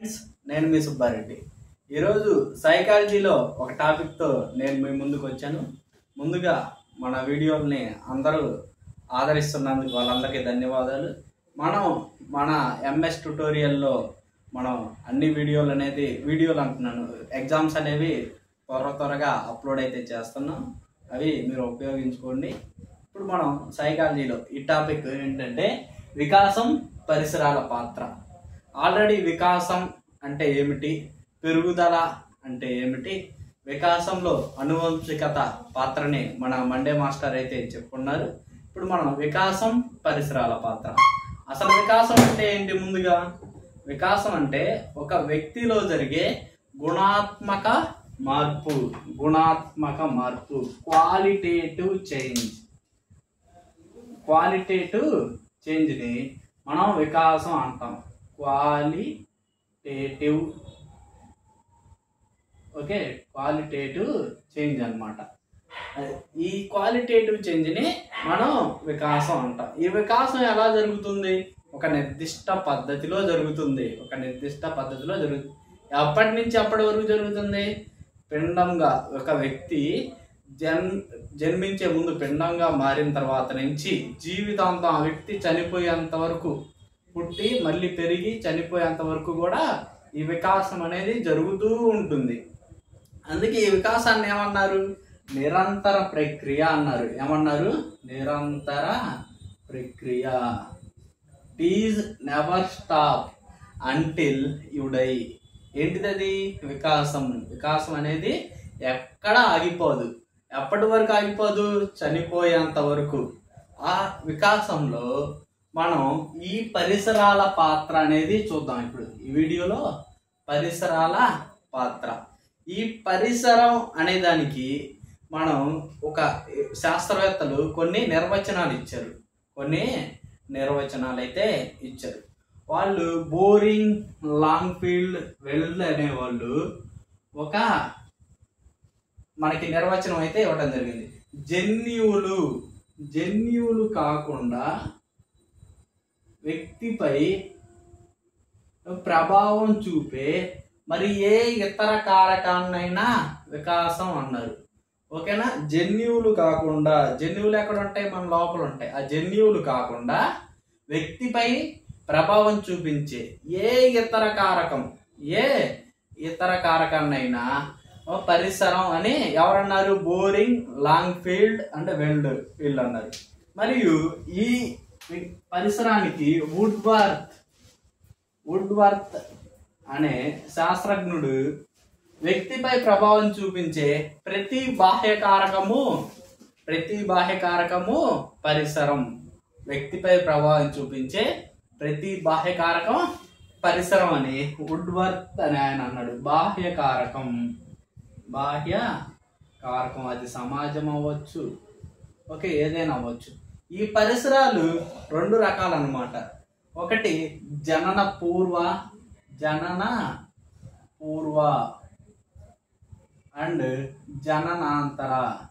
friends, నేను మీ సుబ్బారెడ్డి ఈరోజు సైకాలజీలో ఒక టాపిక్తో నేను మీ ముందుకు వచ్చాను ముందుగా మన వీడియోల్ని అందరూ ఆదరిస్తున్నందుకు వాళ్ళందరికీ ధన్యవాదాలు మనం మన ఎంఎస్ ట్యుటోరియల్లో మనం అన్ని వీడియోలు అనేది వీడియోలు అంటున్నాను ఎగ్జామ్స్ అనేవి త్వర త్వరగా అప్లోడ్ అయితే చేస్తున్నాం అవి మీరు ఉపయోగించుకోండి ఇప్పుడు మనం సైకాలజీలో ఈ టాపిక్ ఏంటంటే వికాసం పరిసరాల పాత్ర ఆల్రెడీ వికాసం అంటే ఏమిటి పెరుగుదల అంటే ఏమిటి వికాసంలో అనువంశికత పాత్రని మన మండే మాస్టర్ అయితే చెప్పుకున్నారు ఇప్పుడు మనం వికాసం పరిసరాల పాత్ర అసలు వికాసం అంటే ఏంటి ముందుగా వికాసం అంటే ఒక వ్యక్తిలో జరిగే గుణాత్మక మార్పు గుణాత్మక మార్పు క్వాలిటేటివ్ చేంజ్ క్వాలిటేటివ్ చేంజ్ని మనం వికాసం అంటాం క్వాలిటేటివ్ ఓకే క్వాలిటేటివ్ చేంజ్ అన్నమాట ఈ క్వాలిటేటివ్ చేంజ్ని మనం వికాసం అంటాం ఈ వికాసం ఎలా జరుగుతుంది ఒక నిర్దిష్ట పద్ధతిలో జరుగుతుంది ఒక నిర్దిష్ట పద్ధతిలో జరుగుతుంది ఎప్పటి నుంచి ఎప్పటి వరకు జరుగుతుంది పిండంగా ఒక వ్యక్తి జన్ జన్మించే ముందు పిండంగా మారిన తర్వాత నుంచి జీవితాంతం ఆ వ్యక్తి చనిపోయేంత వరకు పుట్టి మళ్ళీ పెరిగి చనిపోయేంత వరకు కూడా ఈ వికాసం అనేది జరుగుతూ ఉంటుంది అందుకే ఈ వికాసాన్ని ఏమన్నారు నిరంతర ప్రక్రియ అన్నారు ఏమన్నారు నిరంతర ప్రక్రియ is never stop until you die ఏంటిది అది వికాసం వికాసం అనేది ఎక్కడ ఆగిపోదు ఎప్పటి వరకు ఆగిపోదు చనిపోయేంత వరకు ఆ వికాసంలో మనం ఈ పరిసరాల పాత్ర అనేది చూద్దాం ఇప్పుడు ఈ వీడియోలో పరిసరాల పాత్ర ఈ పరిసరం అనే దానికి మనం ఒక శాస్త్రవేత్తలు కొన్ని నిర్వచనాలు ఇచ్చారు కొన్ని నిర్వచనాలు అయితే ఇచ్చారు వాళ్ళు బోరింగ్ లాంగ్ ఫీల్డ్ వెల్డ్ అనేవాళ్ళు ఒక మనకి నిర్వచనం అయితే ఇవ్వడం జరిగింది జన్యువులు జన్యువులు కాకుండా వ్యక్తిపై ప్రభావం చూపే మరి ఏ ఇతర కారకాన్నైనా వికాసం అన్నారు ఓకేనా జన్యువులు కాకుండా జన్యువులు ఎక్కడ ఉంటాయి మన లోపల ఉంటాయి ఆ జన్యువులు కాకుండా వ్యక్తిపై ప్రభావం చూపించే ఏ ఇతర కారకం ఏ ఇతర కారకాన్నైనా ఓ పరిసరం అని ఎవరన్నారు Boring Langfeld and Weld field అన్నారు మరియు ఈ పరిసరానికి వుడ్ వర్త్ వుడ్ వర్త్ అనే శాస్త్రజ్ఞుడు వ్యక్తిపై ప్రభావం చూపించే ప్రతి బాహ్య కారకము ప్రతి బాహ్య కారకము పరిసరం వ్యక్తిపై ప్రభావం చూపించే ప్రతి బాహ్య కారకం పరిసరం అని వుడ్వర్త్ అని ఆయన అన్నాడు బాహ్య కారకం బాహ్య కారకం అది సమాజం అవ్వచ్చు ఓకే ఏదైనా అవ్వచ్చు ఈ పరిసరాలు రెండు రకాలన్నమాట ఒకటి జనన పూర్వ జనన పూర్వ అండ్ జననాంతర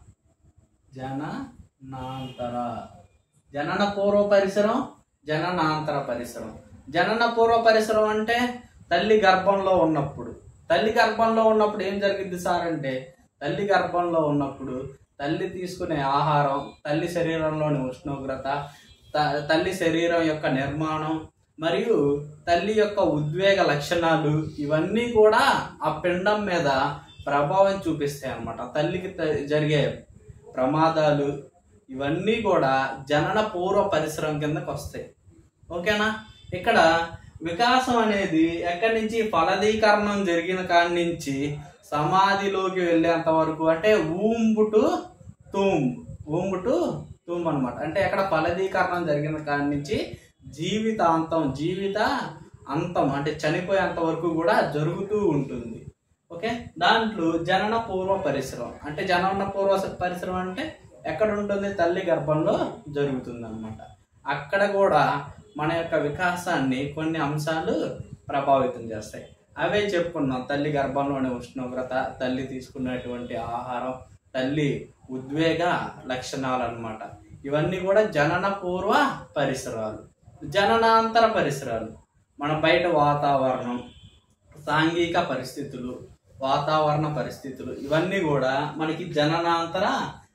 జననాంతర జనన పూర్వ పరిసరం జననాంతర పరిసరం జనన పూర్వ పరిసరం అంటే తల్లి గర్భంలో ఉన్నప్పుడు తల్లి గర్భంలో ఉన్నప్పుడు ఏం జరిగింది సార్ అంటే తల్లి గర్భంలో ఉన్నప్పుడు తల్లి తీసుకునే ఆహారం తల్లి శరీరంలోని ఉష్ణోగ్రత త- తల్లి శరీరం యొక్క నిర్మాణం మరియు తల్లి యొక్క ఉద్వేగ లక్షణాలు ఇవన్నీ కూడా ఆ పిండం మీద ప్రభావం చూపిస్తాయి అన్నమాట తల్లికి త- జరిగే ప్రమాదాలు ఇవన్నీ కూడా జనన పూర్వ పరిసరం కిందకు వస్తాయి ఓకేనా ఇక్కడ వికాసం అనేది ఎక్కడి నుంచి ఫలదీకరణం జరిగిన కాడి నుంచి సమాధిలోకి వెళ్ళేంత వరకు అంటే ఊంబు టు తూమ్ ఊంబు టు తూమ్ అనమాట అంటే ఎక్కడ ఫలదీకరణం జరిగిన కాడి నుంచి జీవితాంతం జీవిత అంతం అంటే చనిపోయేంత వరకు కూడా జరుగుతూ ఉంటుంది ఓకే దాంట్లో జనన పూర్వ పరిసరం అంటే జనన పూర్వ పరిసరం అంటే ఎక్కడ ఉంటుంది తల్లి గర్భంలో జరుగుతుంది అనమాట అక్కడ కూడా మన యొక్క వికాసాన్ని కొన్ని అంశాలు ప్రభావితం చేస్తాయి అవే చెప్పుకున్నాం తల్లి గర్భంలోని ఉష్ణోగ్రత తల్లి తీసుకున్నటువంటి ఆహారం తల్లి ఉద్వేగ లక్షణాలు అన్నమాట ఇవన్నీ కూడా జనన పూర్వ పరిసరాలు జననాంతర పరిసరాలు మన బయట వాతావరణం సాంఘిక పరిస్థితులు వాతావరణ పరిస్థితులు ఇవన్నీ కూడా మనకి జననాంతర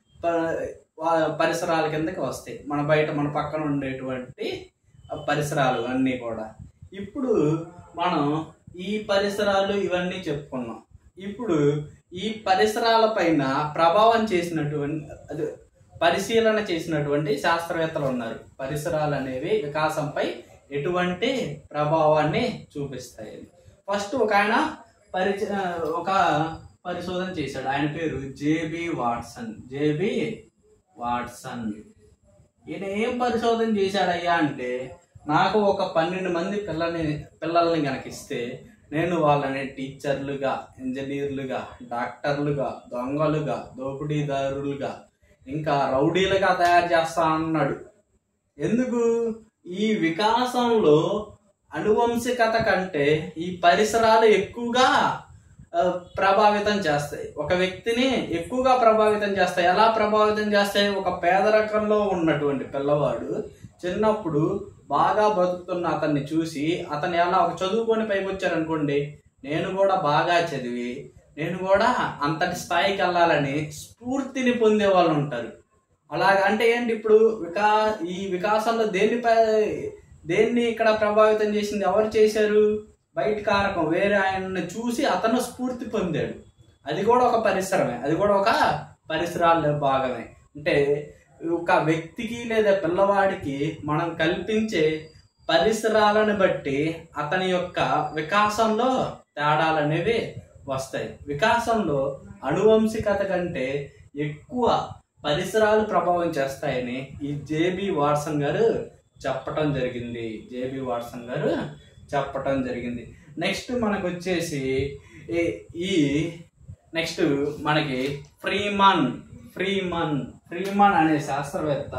ప- వా- పరిసరాల కిందకి వస్తాయి మన బయట మన పక్కన ఉండేటువంటి పరిసరాలు అన్నీ కూడా ఇప్పుడు మనం ఈ పరిసరాలు ఇవన్నీ చెప్పుకున్నాం ఇప్పుడు ఈ పరిసరాల పైన ప్రభావం చేసినటువంటి అదే పరిశీలన చేసినటువంటి శాస్త్రవేత్తలు ఉన్నారు పరిసరాలు అనేవి వికాసంపై ఎటువంటి ప్రభావాన్ని చూపిస్తాయి ఫస్ట్ ఒక ఆయన పరిచ ఒక పరిశోధన చేశాడు ఆయన పేరు జేబి వాట్సన్ జేబి వాట్సన్ ఈయన ఏం పరిశోధన చేశాడయ్యా అంటే నాకు ఒక పన్నెండు మంది పిల్లని పిల్లల్ని కనుక ఇస్తే నేను వాళ్ళని టీచర్లుగా ఇంజనీర్లుగా డాక్టర్లుగా దొంగలుగా దోపిడీదారులుగా ఇంకా రౌడీలుగా తయారు చేస్తా అన్నాడు ఎందుకు ఈ వికాసంలో అనువంశికత కంటే ఈ పరిసరాలు ఎక్కువగా ఆ, ప్రభావితం చేస్తాయి ఒక వ్యక్తిని ఎక్కువగా ప్రభావితం చేస్తాయి ఎలా ప్రభావితం చేస్తాయి ఒక పేదరికంలో ఉన్నటువంటి పిల్లవాడు చిన్నప్పుడు బాగా బతుకుతున్న అతన్ని చూసి అతను ఎలా ఒక చదువుకొని పైకి వచ్చారనుకోండి నేను కూడా బాగా చదివి నేను కూడా అంతటి స్థాయికి వెళ్ళాలని స్ఫూర్తిని పొందే వాళ్ళు ఉంటారు అలాగ అంటే ఏంటి ఇప్పుడు వికా ఈ వికాసంలో దేనిపై దేన్ని ఇక్కడ ప్రభావితం చేసింది ఎవరు చేశారు బయట కారకం వేరే ఆయన్ని చూసి అతను స్ఫూర్తి పొందాడు అది కూడా ఒక పరిసరమే అది కూడా ఒక పరిసరాల భాగమే అంటే ఒక వ్యక్తికి లేదా పిల్లవాడికి మనం కల్పించే పరిసరాలను బట్టి అతని యొక్క వికాసంలో తేడాలు అనేవి వస్తాయి వికాసంలో అనువంశికత కంటే ఎక్కువ పరిసరాలు ప్రభావం చేస్తాయని ఈ జేబి వాట్సన్ గారు చెప్పటం జరిగింది జేబి వాట్సన్ గారు చెప్పటం జరిగింది నెక్స్ట్ మనకు వచ్చేసి ఈ- ఈ నెక్స్ట్ మనకి ఫ్రీమన్ ఫ్రీమన్ ఫ్రీమన్ అనే శాస్త్రవేత్త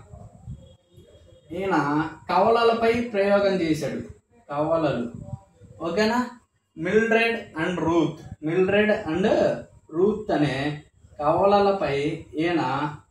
ఈయన కవలలపై ప్రయోగం చేశాడు కవలలు ఓకేనా Mildred and Ruth Mildred and Ruth అనే కవలలపై ఈయన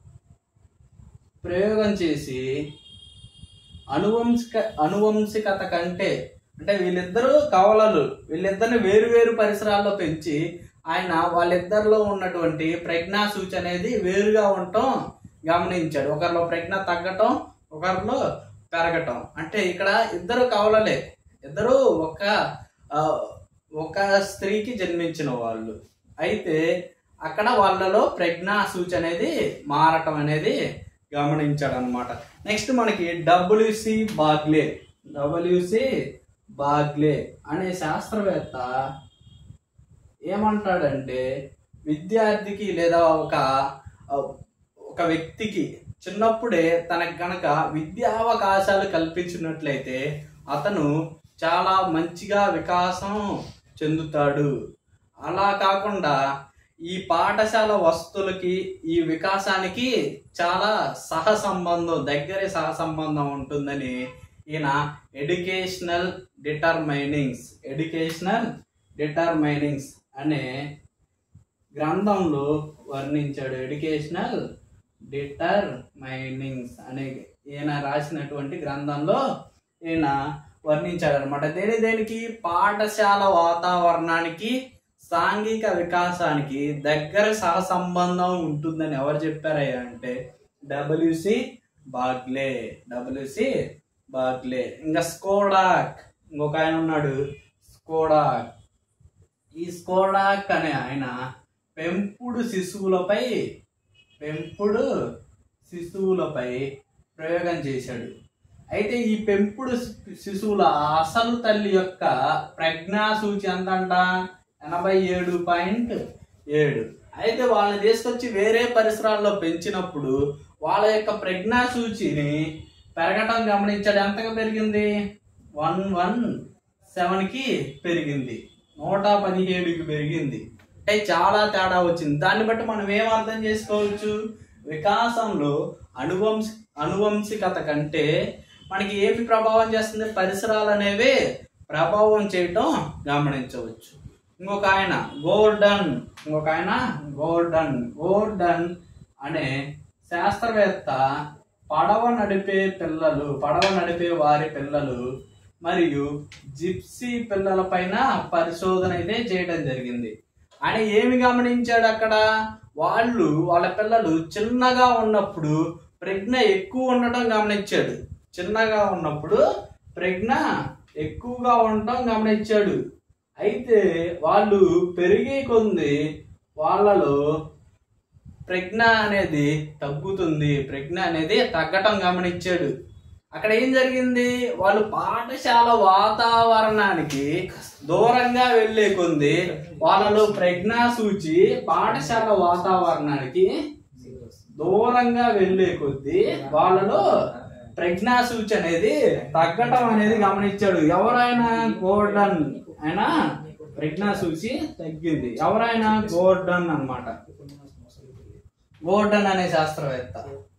ప్రయోగం చేసి అనువంశిక అనువంశికత కంటే అంటే వీళ్ళిద్దరూ కవలలు వీళ్ళిద్దరిని వేరు వేరు పరిసరాల్లో పెంచి ఆయన వాళ్ళిద్దరిలో ఉన్నటువంటి ప్రజ్ఞా సూచి అనేది వేరుగా ఉండటం గమనించాడు ఒకరిలో ప్రజ్ఞ తగ్గటం ఒకరిలో పెరగటం అంటే ఇక్కడ ఇద్దరు కవలలే ఇద్దరు ఒక ఆ, ఒక స్త్రీకి జన్మించిన వాళ్ళు అయితే అక్కడ వాళ్ళలో ప్రజ్ఞా సూచి అనేది మారటం అనేది గమనించాడు అనమాట నెక్స్ట్ మనకి డబ్ల్యూసి బాగ్లే డబ్ల్యూసి బాగ్లే అనే శాస్త్రవేత్త ఏమంటాడంటే విద్యార్థికి లేదా ఒక ఆ, ఒక వ్యక్తికి చిన్నప్పుడే తనకు గనక విద్యావకాశాలు కల్పించినట్లయితే అతను చాలా మంచిగా వికాసం చెందుతాడు అలా కాకుండా ఈ పాఠశాల వస్తువులకి ఈ వికాసానికి చాలా సహ సంబంధం దగ్గర సహ సంబంధం ఉంటుందని ఈయన ఎడ్యుకేషనల్ డిటర్మైనింగ్స్ ఎడ్యుకేషనల్ డిటర్మైనింగ్స్ అనే గ్రంథంలో వర్ణించాడు ఎడ్యుకేషనల్ డిటర్మైనింగ్స్ అనే ఈయన రాసినటువంటి గ్రంథంలో ఈయన వర్ణించాడు అనమాట దేని దేనికి పాఠశాల వాతావరణానికి సాంఘిక వికాసానికి దగ్గర సహసంబంధం ఉంటుందని ఎవరు చెప్పారయ్యా అంటే డబ్ల్యూసి బాగ్లే డబ్ల్యూసి బాగ్లే ఇంకా స్కోడాక్ ఇంకొక ఆయన ఉన్నాడు స్కోడాక్ ఈ స్కోడాక్ అనే ఆయన పెంపుడు శిశువులపై పెంపుడు శిశువులపై ప్రయోగం చేశాడు అయితే ఈ పెంపుడు శి- శిశువుల అసలు తల్లి యొక్క ప్రజ్ఞా సూచి ఎంతంట ఎనభై ఏడు పాయింట్ ఏడు అయితే వాళ్ళని తీసుకొచ్చి వేరే పరిసరాల్లో పెంచినప్పుడు వాళ్ళ యొక్క ప్రజ్ఞా సూచిని పెరగటం గమనించాడు ఎంతగా పెరిగింది వన్ వన్ సెవెన్కి పెరిగింది నూట పదిహేడుకి పెరిగింది అంటే చాలా తేడా వచ్చింది దాన్ని బట్టి మనం ఏం అర్థం చేసుకోవచ్చు వికాసంలో అనువంశ అనువంశికత కంటే మనకి ఏమి ప్రభావం చేస్తుంది పరిసరాలు అనేవి ప్రభావం చేయటం గమనించవచ్చు ఇంకొక ఆయన గోర్డన్ ఇంకొక ఆయన గోర్డన్ గోర్డన్ అనే శాస్త్రవేత్త పడవ నడిపే పిల్లలు పడవ నడిపే వారి పిల్లలు మరియు జిప్సీ పిల్లల పైన పరిశోధన అయితే చేయడం జరిగింది ఆయన ఏమి గమనించాడు అక్కడ వాళ్ళు వాళ్ళ పిల్లలు చిన్నగా ఉన్నప్పుడు ప్రజ్ఞ ఎక్కువ ఉండటం గమనించాడు చిన్నగా ఉన్నప్పుడు ప్రజ్ఞ ఎక్కువగా ఉండటం గమనించాడు అయితే వాళ్ళు పెరిగే కొంది వాళ్ళలో ప్రజ్ఞ అనేది తగ్గుతుంది ప్రజ్ఞ అనేది తగ్గటం గమనించాడు అక్కడ ఏం జరిగింది వాళ్ళు పాఠశాల వాతావరణానికి దూరంగా వెళ్ళే కొంది వాళ్ళలో ప్రజ్ఞ సూచి పాఠశాల వాతావరణానికి దూరంగా వెళ్ళే కొద్దీ వాళ్ళలో ప్రజ్ఞా సూచి అనేది తగ్గటం అనేది గమనించాడు ఎవరైనా గోల్డన్ అయినా ప్రజ్ఞా సూచి తగ్గింది ఎవరైనా గోల్డన్ అన్నమాట గోర్డన్ అనే శాస్త్రవేత్త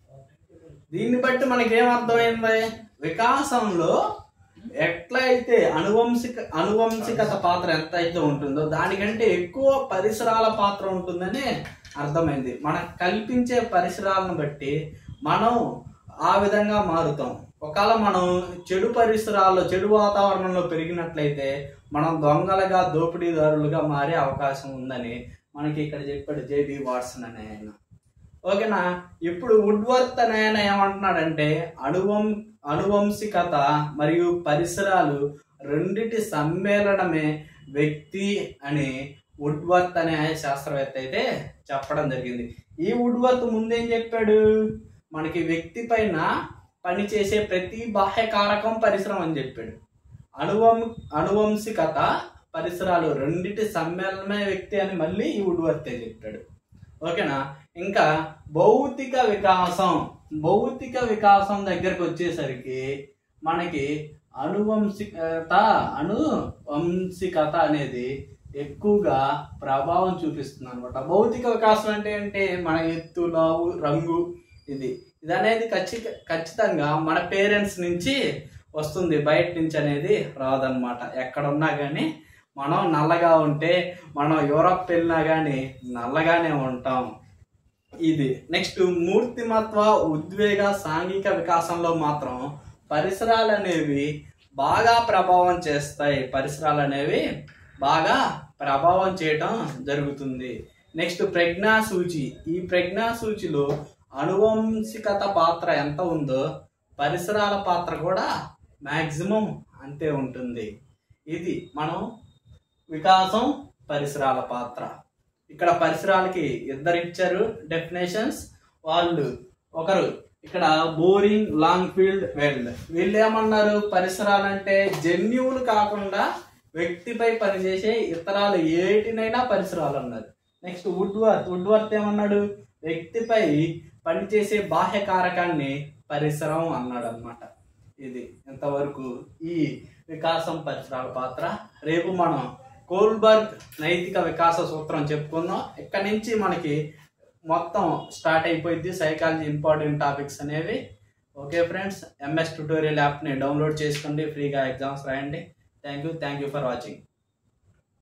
దీన్ని బట్టి మనకి ఏం అర్థమైంది వికాసంలో ఎట్లయితే అనువంశిక అనువంశికత పాత్ర ఎంత అయితే ఉంటుందో దానికంటే ఎక్కువ పరిసరాల పాత్ర ఉంటుందని అర్థమైంది మనం కల్పించే పరిసరాలను బట్టి మనం ఆ విధంగా మారుతాం ఒకవేళ మనం చెడు పరిసరాల్లో చెడు వాతావరణంలో పెరిగినట్లయితే మనం దొంగలుగా దోపిడీదారులుగా మారే అవకాశం ఉందని మనకి ఇక్కడ చెప్పాడు జేబి వాట్సన్ అనే ఆయన ఓకేనా ఇప్పుడు వుడ్వర్త్ అనే ఆయన ఏమంటున్నాడంటే అనువం అనువంశికత మరియు పరిసరాలు రెండిటి సమ్మేళనమే వ్యక్తి అని వుడ్వర్త్ అనే శాస్త్రవేత్త అయితే చెప్పడం జరిగింది ఈ వుడ్వర్త్ ముందేం చెప్పాడు మనకి వ్యక్తి పైన పనిచేసే ప్రతి బాహ్య కారకం పరిసరం అని చెప్పాడు అనువం అనువంశికత పరిసరాలు రెండిటి సమ్మేళనమే వ్యక్తి అని మళ్ళీ ఈ వుడ్వర్తే చెప్పాడు ఓకేనా ఇంకా భౌతిక వికాసం భౌతిక వికాసం దగ్గరకు వచ్చేసరికి మనకి అనువంశికత అనువంశికత అనేది ఎక్కువగా ప్రభావం చూపిస్తుంది అనమాట భౌతిక వికాసం అంటే ఏంటి మన ఎత్తు లావు రంగు ఇది ఇది అనేది ఖచ్చిత ఖచ్చితంగా మన పేరెంట్స్ నుంచి వస్తుంది బయట నుంచి అనేది రాదనమాట ఎక్కడున్నా కానీ మనం నల్లగా ఉంటే మనం యూరప్ వెళ్ళినా కానీ నల్లగానే ఉంటాం ఇది నెక్స్ట్ మూర్తిమత్వ ఉద్వేగ సాంఘిక వికాసంలో మాత్రం పరిసరాలు అనేవి బాగా ప్రభావం చేస్తాయి పరిసరాలు అనేవి బాగా ప్రభావం చేయటం జరుగుతుంది నెక్స్ట్ ప్రజ్ఞా సూచి ఈ ప్రజ్ఞా సూచిలో అనువంశికత పాత్ర ఎంత ఉందో పరిసరాల పాత్ర కూడా మ్యాక్సిమం అంతే ఉంటుంది ఇది మనం వికాసం పరిసరాల పాత్ర ఇక్కడ పరిసరాలకి ఇద్దరు ఇచ్చారు డెఫినేషన్స్ వాళ్ళు ఒకరు ఇక్కడ బోరింగ్ లాంగ్ ఫీల్డ్ వెల్డ్ వీళ్ళు ఏమన్నారు పరిసరాలంటే జన్యువులు కాకుండా వ్యక్తిపై పనిచేసే ఇతరాలు ఏటినైనా పరిసరాలు అన్నారు నెక్స్ట్ వుడ్వర్త్ వుడ్వర్త్ ఏమన్నాడు వ్యక్తిపై పనిచేసే బాహ్య కారకాన్ని పరిసరం అన్నాడు అనమాట ఇది ఇంతవరకు ఈ వికాసం పరిసరాల పాత్ర రేపు మనం కోల్బర్గ్ నైతిక వికాస సూత్రం చెప్పుకుందాం ఇక్కడ నుంచి మనకి మొత్తం స్టార్ట్ అయిపోయింది సైకాలజీ ఇంపార్టెంట్ టాపిక్స్ అనేవి ఓకే ఫ్రెండ్స్ ఎంఎస్ ట్యూటోరియల్ యాప్ని డౌన్లోడ్ చేసుకోండి ఫ్రీగా ఎగ్జామ్స్ రాయండి thank you thank you for watching